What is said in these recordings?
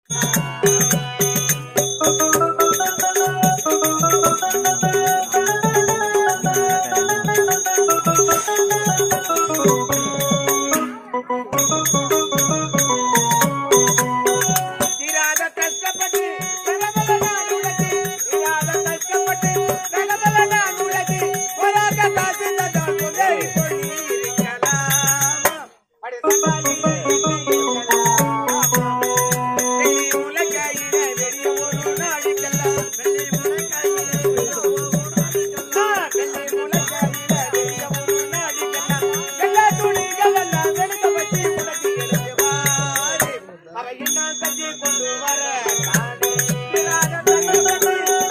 தீராத கஷ்டப்பட்டு நலமல நான் உழைத்து, தீராத கஷ்டப்பட்டு நலமல நான் உழைத்து, போராட்ட காசு தந்தால் முன்னேறி கொண்டிருக்கலாம். அடி சம்பாதிக்க இருக்கலாமா? வெள்ளி முளைக்காயில வெறிய ஒரு நாளுக்கெல்லாம். வெள்ளி முளைக்காயில வெறிய ஒரு நாளுக்கெல்லாம். வெள்ளி முளைக்காயில வெறிய ஒரு நாளுக்கெல்லாம். எல்லா துணிகள் எல்லாம் வெளுக்க வச்சு உனக்கு எழுதுவாரு. அவ என்ன கஞ்சி கொண்டு வர காணே. இல்லாத கஷ்டப்பட்டு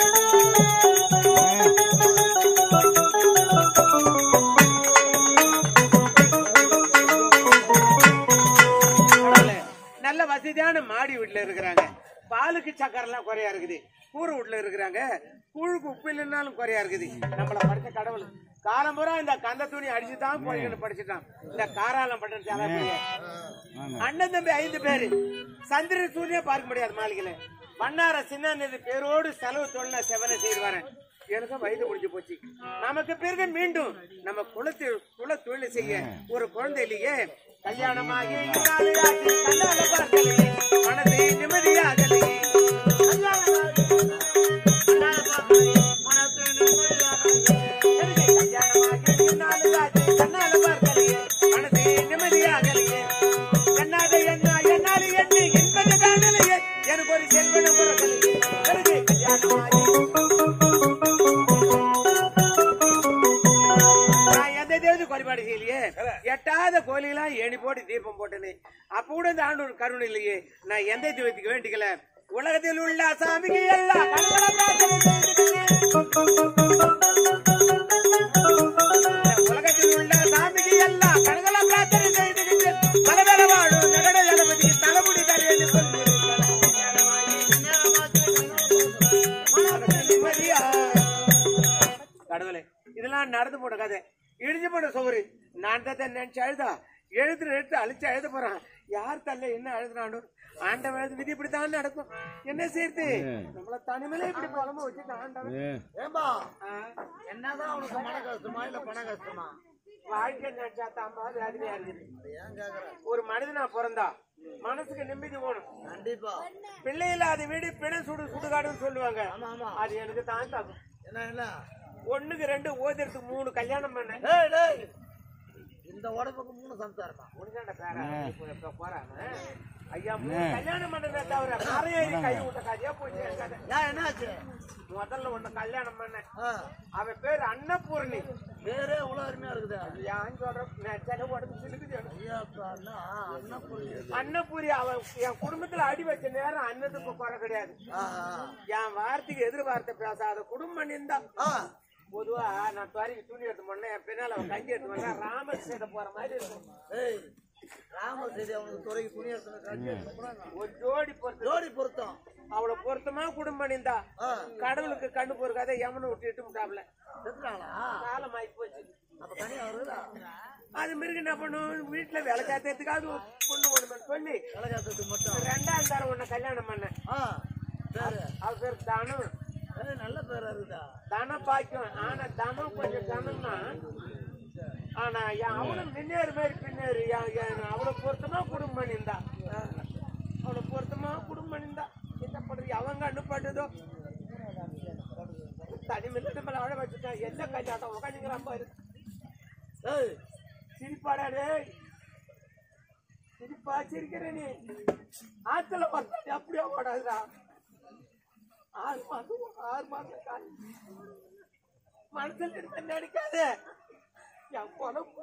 பரவாயில்ல. நல்ல வசதியான மாடி வீட்டுல இருக்கிறாங்க பாலுக்கு சக்கரெல்லாம் குறையா இருக்குது கூரை வீட்டுல இருக்கிறாங்க கூழுக்கு உப்பு இல்லைன்னாலும் குறையா இருக்குது நம்மள படிச்ச கடவுள் காலம்புறா இந்த கந்த துணி அடிச்சுதான் போய்கன்னு படிச்சுட்டான் இந்த காராலம் பட்டணத்தால அண்ணன் தம்பி ஐந்து பேரு சந்திர சூரிய பார்க்க முடியாது மாளிகையில வண்ணார சின்ன பேரோடு செலவு தொழில செவனை செய்து வரேன் எனக்கு வயது முடிஞ்சு போச்சு நமக்கு பிறகு மீண்டும் நம்ம குலத்தில் குல தொழில் செய்ய ஒரு குழந்தை இல்லையே கல்யாணமாகி நாலு ஆச்சு, கண்ணால பார்க்கலையே, மனசே நிம்மதியாகலையே. கல்யாணமாகி கண்ணால பார்க்கலையே, மனசே நிம்மதியாகலையே. எனக்கு கல்யாணமாகி நாலு ஆச்சு, கண்ணால பார்க்கலையே, மனசே நிம்மதியாகலையே. எண்ணாத எண்ணா, எண்ணாது எண்ணு என்பது காணலையே, எனக்கு ஒரு செல்வனும் பிறக்கலையே. எனக்கு கல்யாணமாகி நான் எந்த தேவதை வழிபாடு செய்யலையே எட்டாத கோயிலாம் ஏணி போட்டு தீபம் போட்டனே அப்ப கூட இந்த ஆண்டு கருணை இல்லையே நான் எந்த தெய்வத்துக்கு வேண்டிக்கல உலகத்தில் உள்ள சாமிக்கு எல்லாம் கடவுளை பிரார்த்தனை செய்துக்கிட்டு. உலகத்தில் உள்ள சாமிக்கு எல்லாம் கடவுளை பிரார்த்தனை செய்துக்கிட்டு மலதள வாழும் நகட தளபதி தலைமுடி தரையென்று சொல்லியிருக்கிறார் கடவுளே இதெல்லாம் நடந்து போன கதை இடிஞ்சு போன சோறு நான் தான் நினைச்சு அழுதா எழுத்து எடுத்து அழிச்சு எழுத போறான் யார் தள்ள என்ன அழுதுனானோ ஆண்டவன் எழுது விதி இப்படித்தான் நடக்கும் என்ன செய்யுது நம்மள தனிமையில இப்படி புலம்ப வச்சுட்டு ஆண்டவன் ஏம்பா ஆ, என்னதான் உனக்கு மன கஷ்டமா இல்ல பண கஷ்டமா வாழ்க்கை நினைச்சா தான் வேதனையா இருக்குது ஏன் கேக்குற ஒரு மனிதனா பிறந்தா மனசுக்கு நிம்மதி வேணும் கண்டிப்பா பிள்ளை இல்லாத வீடு பிணை சுடு சுடுகாடுன்னு சொல்லுவாங்க ஆமா ஆமா அது எனக்கு தான் தாக்கும் என்ன என்ன ஒண்ணுக்கு ரெண்டு ஓதிரத்துக்கு மூணு கல்யாணம் பண்ணேன் டேய் டேய் இந்த உடம்புக்கு மூணு சம்சாரமா உனக்காண்ட பேரா இப்ப இப்ப போறாம ஐயா மூணு கல்யாணம் பண்ணதை தவிர மறையேறி கை விட்ட கதையா போச்சு என் கதை. ஏன் என்னாச்சு முதல்ல ஒண்ணு கல்யாணம் பண்ணேன் ஆ, அவன் பேர் அன்னபூர்ணி பேரே இவ்வளவு அருமையா இருக்குதா ஏன் சொல்ற நான் சில உடம்பு சிலுக்குது எனக்கு. ஐயா அப்பா, அண்ணா அண்ணா புரியுது அன்னபூரி அவன் என் குடும்பத்துல அடி வச்ச நேரம் அன்னத்துக்கு குறை கிடையாது ஆ, என் வார்த்தைக்கு எதிர் வார்த்தை பேசாத குடும்பம் இருந்தா ஆ. பொதுவா நான் துவரைக்கு துணி எடுத்து பண்ணேன் என் பின்னால அவன் கஞ்சி எடுத்து பண்ணா ராமர் சேத போற மாதிரி இருக்கும் ஏய் ராம செய்தி அவனுக்கு துறைக்கு துணி எடுத்து காட்டி அப்புறம் ஒரு ஜோடி பொறுத்து ஜோடி பொருத்தம் அவளை பொருத்தமா குடும்பம் இருந்தா ஆ, கடவுளுக்கு கண்ணு பொறுக்காத யமனை விட்டு இட்டு விட்டாப்ல செத்துறாங்களா காலம் ஆகி போச்சு அப்ப தனியா வருதா அது மிருக என்ன பண்ணும் வீட்டுல வேலை காத்துறதுக்காவது ஒரு பொண்ணு ஒண்ணு சொல்லி கலகாத்தத்துக்கு மட்டும் ரெண்டாம் தரம் உன்னை கல்யாணம் பண்ணேன் ஆ பேரு அவ பேர் தனம் ஏய், நல்ல பேரா இருக்குதா தன பாக்கியம் ஆனா தனம் கொஞ்சம் தனம்னா ஆனா என் அவனும் முன்னேறு மாதிரி பின்னேறு என்- என் அவளை பொருத்தமா குடும்பம் பண்ணியிருந்தா அவளை பொருத்தமா குடும்பம் பண்ணியிருந்தா என்ன பண்றது அவங்க அனுப்பட்டதோ தனிமையில நம்மள அழ வச்சுட்டான் என்ன கல்யாணம் உட்காந்துங்கிறான் பாரு ஏய் சிரிப்பாடா டேய் சிரிப்பா சிரிக்கிற நீ ஆத்துல வந்தாடி அப்படியே ஓடாதுடா ஆறு மாசம் ஆறு மாசம் கால் மனசுல இருக்க நினைக்காத என் பொழப்பு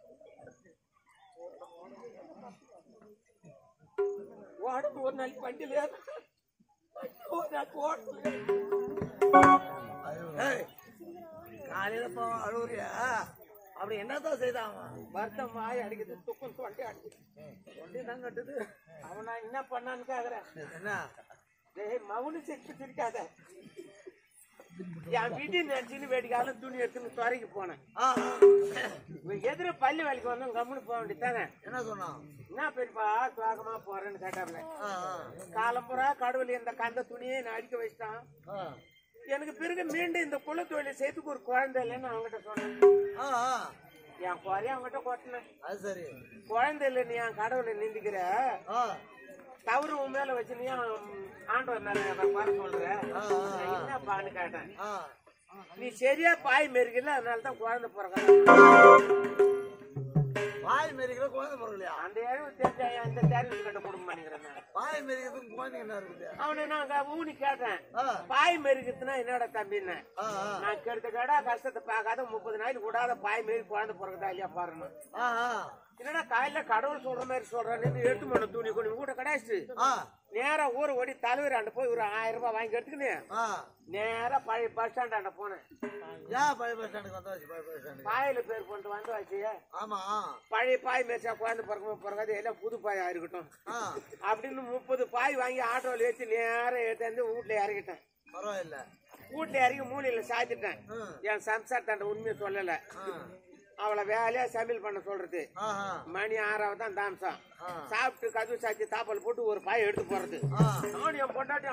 ஓடணும் ஒரு நாள் வண்டியில ஏறு. ஒரு நாள் ஓடணும் ஏய் காலையில போ அழுவுறியா அப்படி என்னதான் செய்தான் அவன் வருத்தம் வாய் அடிக்குது துக்கம் தொண்டை அடிக்குது தொண்டை தான் கட்டுது அவன் நான் என்ன பண்ணான்னு கேக்குறேன் என்ன டேய் மவுனு சிரிப்பு சிரிக்காத என் வீட்டு நினைச்சுன்னு வேடிக்காலும் துணி எடுத்துன்னு துறைக்கு போனேன் ஆ, ஆ. இவன் எதிர பள்ளி வேலைக்கு வந்தோம் கம்முன்னு போக வேண்டியதானே என்ன சொன்னான் என்ன பெரியப்பா துவாகமா போறேன்னு கேட்டாப்ல ஆ, ஆ. காலம்புறா கடவுள் இந்த கந்த துணியை நான் அடிக்க வச்சிட்டான் ஆ. எனக்கு பிறகு மீண்டும் இந்த குல தொழிலை செய்யறதுக்கு ஒரு குழந்தை இல்லைன்னு அவங்ககிட்ட சொன்னேன் ஆ, ஆ. என் குறைய அவங்ககிட்ட கொட்டினேன் அது சரி குழந்தை இல்லை நீ என் கடவுளை நிந்திக்கிற ஆ, தவறு உன் மேல வச்சு நீ ஏன் ஆண்டவர் மேல குறை சொல்ற நான் என்னப்பான்னு கேட்டேன் ஆ. நீ சரியா பாய் மெருகல அதனால தான் குழந்தை பிறக்க வாய் மெரிக்கிற குழந்தை பிறகுலையா அந்த எழுவு தெரிஞ்ச அந்த தேர்வு கிட்ட குடும்பம் பண்ணிக்கிறேன் நான். வாய் மெரிக்கிறதுக்கு குழந்தைங்க என்ன இருக்குது அவனை நான் ஊனி கேட்டேன் ஆ, பாய் மெருகுத்துனா என்னோட தம்பின்னு ஆ, ஆ. நான் கெடுத்த கேடா கஷ்டத்தை பார்க்காத முப்பது நாளைக்கு விடாத பாய் மாரி குழந்தை பிறகுதா இல்லையா பாருங்க ஆ, ஆ. என்னடா காலையில கடவுள் சொல்ற மாதிரி சொல்றேன்னு எடுத்து மண்ண துணி கொண்டு கூட கிடைச்சிட்டு ஆ, நேரா ஊர் ஓடி தலைவர் ஆண்ட போய் ஒரு ஆயிரம் ரூபாய் வாங்கி எடுத்துக்கினேன் ஆ. நேரா பழைய பஸ் ஸ்டாண்ட் ஆண்ட போனேன் ஏன் பழைய பஸ் ஸ்டாண்டுக்கு வந்தாச்சு பழைய பஸ் ஸ்டாண்டுக்கு பாயில பேர் கொண்டு வந்து வச்சு ஆமா பழைய பாய் மேய்ச்சா குழந்தை பிறக்கும் பிறகாது எல்லாம் புது பாயா இருக்கட்டும் ஆ அப்படின்னு முப்பது பாய் வாங்கி ஆட்டோவில் ஏற்றி நேரம் ஏற்றி வீட்டுல இறங்கிட்டேன் பரவாயில்ல வீட்டுல இறங்கி மூலையில சாத்திட்டேன் ம். என் சம்சாரத்தாண்ட உண்மையை சொல்லல ஆ. அவளை வேலையா சமையல் பண்ண சொல்றது ஆஹா. மணி ஆறாவது தான் தாமசம் ஆ. சாப்பிட்டு கதவு சாத்தி தாப்பல் போட்டு ஒரு பாய் எடுத்து போறது ஆ. நானும் என் பொண்டாட்டி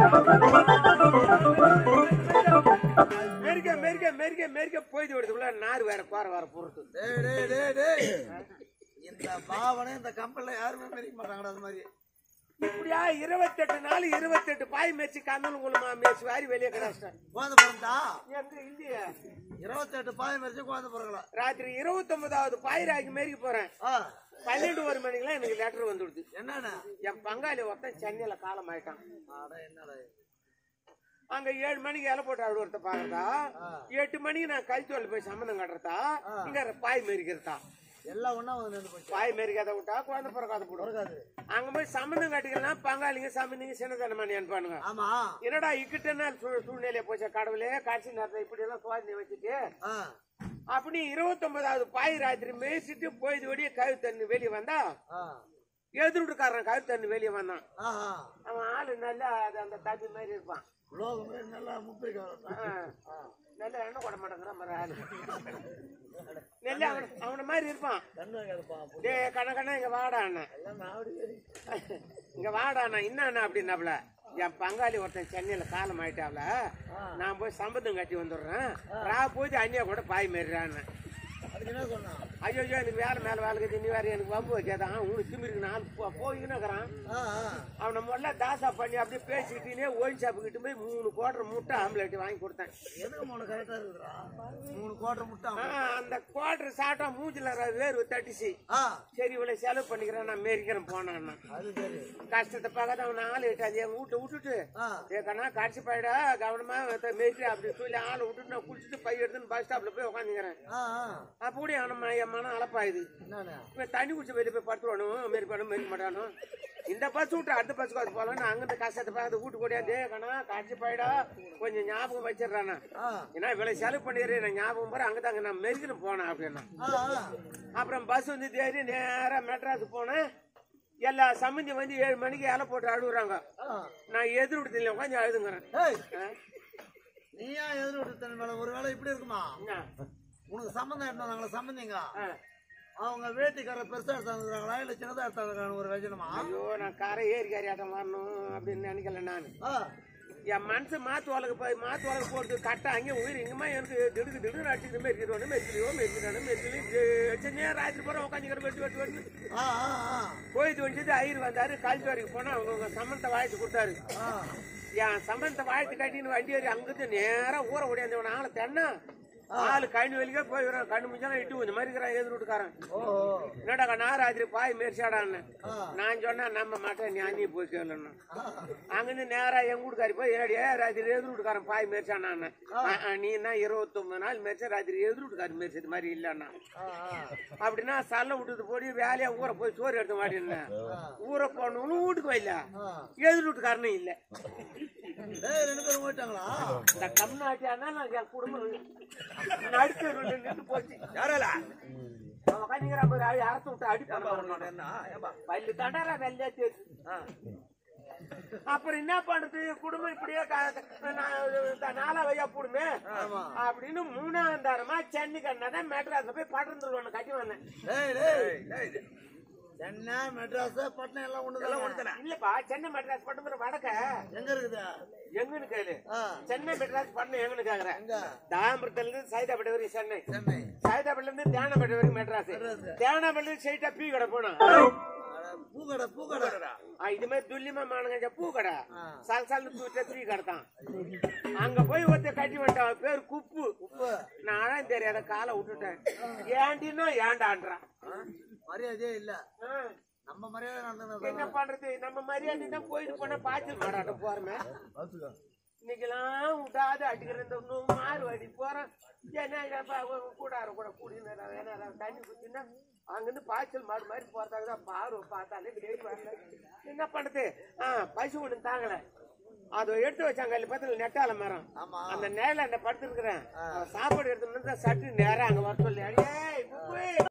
மெரிக்க மெரிக்க மெரிக்க மெரிக்க போயிட்டு விடுறதுக்குள்ள நார் வேற கோர வேற பொறுத்து டேய், டேய், டேய், டேய். இந்த பாவனை இந்த கம்பெனில யாருமே மெரிக்க மாட்டாங்கடா அது மாதிரி இப்படியா இருபத்தெட்டு நாள் இருபத்தெட்டு பாய் மேய்ச்சி கண்ணன் குளமா மேய்ச்சி வாரி வெளியே கிடாச்சிட்டேன் குழந்தை பிறந்தா எங்க இல்லையே இருபத்தெட்டு பாய் மரிச்சு குழந்தை பிறக்கலாம் ராத்திரி இருபத்தொன்பதாவது பாய் ராக்கி மேரிக்க போறேன் ஆ பன்னெண்டு ஒரு மணிக்கெல்லாம் எனக்கு லெட்டர் வந்துடுது என்னண்ணா என் பங்காளி ஒருத்தன் சென்னையில காலம் ஆயிட்டான் அட என்னடா இது? அங்க ஏழு மணிக்கு இலை போட்டு அழுவ ஒருத்த பாக்குறதா எட்டு மணிக்கு நான் கல்ச்சோல் போய் சம்மந்தம் கட்டுறதா இங்க பாய் மெரிக்கிறதா எல்லாம் ஒண்ணா வந்து நின்று போச்சு பாய் மெரிக்காத விட்டா குழந்தை பிறக்காத போடும் பிறக்காது அங்க போய் சம்மந்தம் கட்டிக்கலாம் பங்காளிங்க சம்மந்திங்க சின்னதனமானி அனுப்பானுங்க ஆமா என்னடா இக்கிட்ட நாள் சூ- சூழ்நிலையை போச்ச கடவுளே காட்சி நேரத்தை இப்படி எல்லாம் சோதனை வச்சுட்டு ஆ அப்படி இருபத்தொன்பதாவது பாய் ராத்திரி மேய்ச்சிட்டு போய் வெளியே கவி தண்ணி வெளியே வந்தா ஆ எதிர்விட்டுக்காரன் கவி தண்ணி வெளியே வந்தான் ஆஹா அவன் ஆளு நல்லா அது அந்த தம்பி மாதிரி இருப்பான் லோகமே நல்லா முப்பிரிக்க ஆ. நல்ல எண்ணெய் கொட மாட்டேங்கிற மாதிரி ஆளு நெல்ல அவன அவன மாதிரி இருப்பான் கண்ணு வைக்காதப்பா டே கண்ண கண்ண இங்க வாடா அண்ணன் எல்லாம் நாடி இங்க வாடா அண்ணா என்ன அண்ணா அப்படின்னாப்ல என் பங்காளி ஒருத்தன் சென்னையில காலம் ஆயிட்டாப்ல நான் போய் சம்பந்தம் கட்டி வந்துடுறேன் ரா போய் அண்ணியா கூட பாய் மாரிறான்னு அதுக்கு என்ன சொன்னான் ஐயோ ஐயோ எனக்கு வேலை மேல வேலை கட்டி நீ வேற எனக்கு வம்பு வைக்காதான் உனக்கு திமிருக்கு நான் போய்கினுக்கிறான் ஆ ஆ அவனை முதல்ல தாசா பண்ணி அப்படியே பேசிக்கிட்டே ஒயின் ஷாப்புக்கிட்டு போய் மூணு கோட்டர் முட்டை ஆம்லெட் வாங்கி கொடுத்தேன் எதுக்கு மூணு கரெக்டா இருக்குதுடா மூணு கோட்டை முட்டை ஆ, அந்த குவார்டர் சாப்பிட்டா மூஞ்சில ர- வேர்வை தட்டிச்சு ஆ சரி இவ்வளவு செலவு பண்ணிக்கிறேன் நான் மேரிக்கிறேன் போனான்னா அது சரி கஷ்டத்தை பார்க்காத அவன் ஆளு விட்டாது என் வீட்டை விட்டுட்டு ஆ ஏக்கண்ணா கடிச்சு போயிடா கவனமா மேய்ச்சி அப்படி சொல்லி ஆளை விட்டுட்டு நான் குளிச்சுட்டு பை எடுத்துன்னு பஸ் ஸ்டாப்ல போய் உட்காந்துக்கிறேன் ஆ ஆ அப்படி அவன என் மனம் அலப்பாயுது என்னண்ணே இவன் தண்ணி குடிச்சு வெளியே போய் படுத்துவானும் மாரி பண்ணும் மாரி மாட்டானோ இந்த பஸ் விட்டு அடுத்த பஸ்ஸுக்கு அது போகலாம் அங்கிருந்து கஷ்டத்தை பார்த்து வீட்டு கூடியாந்து கண்ணா காய்ச்சி போயிடா கொஞ்சம் ஞாபகம் வச்சிடுறானா ஆ ஏன்னா இவ்வளவு செலவு பண்ணிடுறேன் நான் ஞாபகம் போற அங்கே தாங்க நான் மெரிக்கணும் போனேன் அப்படின்னா ஆ ஆ அப்புறம் பஸ் வந்து தேடி நேரா மெட்ராஸ் போனேன் எல்லா சம்மந்தி வந்து ஏழு மணிக்கு இலை போட்டு அழுகுறாங்க ஆ நான் எதிர் விடுதில்ல உட்காந்து அழுதுங்கிறேன் ஏய் ஆ? நீயா எதிர் விட்டு தன் மேல ஒரு வேளை இப்படி இருக்குமா என்ன? உனக்கு சம்பந்தம் எடுத்தாங்களா சம்பந்திங்க ஆ. அவங்க வேட்டிக்கார பெருசா எடுத்தாங்கிறாங்களா இல்ல சின்னதா எடுத்தாங்க ஒரு வச்சனமா ஐயோ நான் கரை ஏறி காரி ஆட்டம் வரணும் அப்படின்னு நினைக்கல நான் ஆ என் மனசு மாத்து உலக போய் மாத்து உலக போட்டு கட்ட அங்கே உயிர் இங்கமா எனக்கு திடுக்கு திடுக்கு அடிச்சுட்டு மெரிக்கிறோம் மெரிக்கிறோம் மெரிக்கிறானு மெரிக்கணும் ராத்திரி போற உட்காந்துக்கிற வெட்டு வெட்டு வெட்டு ஆ ஆ ஆ போயிட்டு வந்துட்டு ஐயர் வந்தாரு கல்வி வரைக்கும் போனா அவங்க உங்க சம்பந்த வாழ்த்து கொடுத்தாரு ஆ என் சம்பந்த வாழ்த்து கட்டின்னு வண்டி ஏறி அங்கிருந்து நேரா ஊற ஓடியாந்தவன் ஆளை தென்னா ஆளு கண்ணு வெளியே போயிடுறான் கண்ணு முடிஞ்சா இட்டு கொஞ்சம் மாதிரி இருக்கிறான் எதிர் வீட்டுக்காரன் ஓ என்னடா கண்ணா ராத்திரி பாய் மேரிச்சாடான்னு ஆ. நான் சொன்னா நம்ப மாட்டேன் நீ அண்ணி போய் கேளுன்னு ஆ அங்கிருந்து நேரா எங்க வீட்டுக்காரி போய் ஏடி ஏ, ராத்திரி எதிர் வீட்டுக்காரன் பாய் மேரிச்சானான்னு நீ என்ன இருபத்தொன்பது நாள் மேரிச்சா ராத்திரி எதிர் வீட்டுக்காரன் மேரிச்சது மாதிரி இல்லைன்னா ஆ ஆ அப்படின்னா சல்ல விட்டுட்டு போடி வேலையா ஊரை போய் சோறு எடுத்து மாட்டேன்னு ஊரை போனவனும் வீட்டுக்கு வரல ஆ எதிர் வீட்டுக்காரனும் இல்லை டேய் ரெண்டு பேரும் போயிட்டாங்களா இந்த கம்நாட்டியானா நான் என் குடும்பம் நடுத்தருவில் நின்று போச்சு யாரல அவன் உட்காந்துக்கிறான் பாரு, அவன் அரசு விட்டு அடிப்பான் என்ன ஏப்பா பல்லு தண்டரா வெள்ளையா தேய்ச்சு அப்புறம் என்ன பண்றது குடும்பம் இப்படியே க- நான் நாலா வையா போடுமே அப்படின்னு மூணாம் தரமா சென்னை கண்ணாதான் மெட்ராஸ்ல போய் பட்டணத்துல கட்டி வந்தேன் டேய், டேய். சென்னை மெட்ராஸ் பட்னம் எல்லாம் ஒண்ணுதான் இல்லப்பா சென்னை மெட்ராஸ் பட்டணத்துல வடக்க எங்க இருக்குதா எங்கன்னு கேளு ஆ, சென்னை மெட்ராஸ் பட்டணம் எங்கன்னு கேக்குறேன் எங்க தாம்பரத்துல இருந்து சைதாப்பேட்டை வரைக்கும் சென்னை சென்னை சைதாப்பேட்டில இருந்து தேனாப்பேட்டை வரைக்கும் மெட்ராஸ் தேனாப்பேட்டில ஸ்ட்ரைட்டா பீ கடை போனா அட, பூக்கடை பூக்கடை ஆ, இது மாதிரி துல்லியமா மானுங்க பூ கடை ஆ. சால் சால் தூட்ட பீ கடை தான் அங்க போய் ஒருத்தர் கட்டி வந்துட்டான் அவன் பேர் குப்பு உப்பு நானும் தெரியாத காலை விட்டுட்டேன் ஏண்டினோ ஏண்டான்றான் மரியாதையே இல்ல ஆ, நம்ம மரியாதை நடந்தது என்ன பண்றது நம்ம மரியாதை தான் போயிட்டு போனா பாய்ச்சல் மாடாட்டம் போறமே இன்னைக்கெல்லாம் விட்டாது அடிக்கிற இந்த இன்னும் மாறு அடி போறோம் என்ன இதப்பா அவங்க கூடார கூட கூடின தண்ணி குத்தினா அங்கிருந்து பாய்ச்சல் மாடு மாதிரி போறதாக தான் பாரு பார்த்தாலே டெய்லி வரல என்ன பண்றது ஆ பசு ஒண்ணு தாங்கல அதை எடுத்து வச்சாங்க இல்ல பக்கத்துல நெட்டால மரம் ஆமா அந்த நேரில் அந்த படுத்துருக்கிறேன் சாப்பாடு எடுத்து சட்டு நேரம் அங்க வர சொல்லி அடியே குப்பு